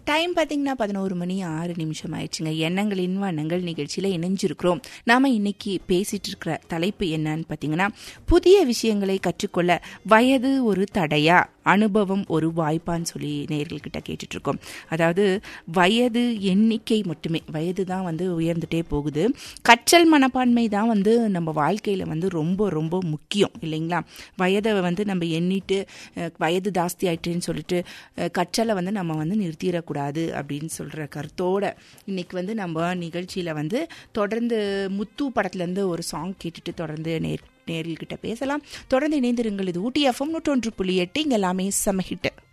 time பார்த்தீங்கன்னா பதினோரு மணி ஆறு நிமிஷம் ஆயிடுச்சுங்க எண்ணங்களின் வண்ணங்கள் நிகழ்ச்சியில் இணைஞ்சிருக்கிறோம் நாம இன்னைக்கு பேசிட்டு இருக்கிற தலைப்பு என்னன்னு பார்த்தீங்கன்னா புதிய விஷயங்களை கற்றுக்கொள்ள வயது ஒரு தடையா அனுபவம் ஒரு வாய்ப்பான்னு சொல்லி நேர்கள்கிட்ட கேட்டுட்டு இருக்கோம் அதாவது வயது எண்ணிக்கை மட்டுமே வயது தான் வந்து உயர்ந்துட்டே போகுது கற்றல் மனப்பான்மை தான் வந்து நம்ம வாழ்க்கையில் வந்து ரொம்ப ரொம்ப முக்கியம் இல்லைங்களா வயதை வந்து நம்ம எண்ணிட்டு அஹ், வயது ஜாஸ்தி ஆயிட்டுன்னு சொல்லிட்டு அஹ், கற்றலை வந்து நம்ம வந்து நிறுத்திடக்கூடாது அப்படின்னு சொல்கிற கருத்தோட இன்னைக்கு வந்து நம்ம நிகழ்ச்சியில் வந்து தொடர்ந்து முத்து படத்துலேருந்து ஒரு சாங் கேட்டுட்டு தொடர்ந்து நேர் நேர்கள்கிட்ட பேசலாம் தொடர்ந்து இணைந்திருங்கள் இது ஊட்டி எஃப்எம் நூற்றொன்று புள்ளி எட்டு இங்கே எல்லாமே செம ஹிட்டு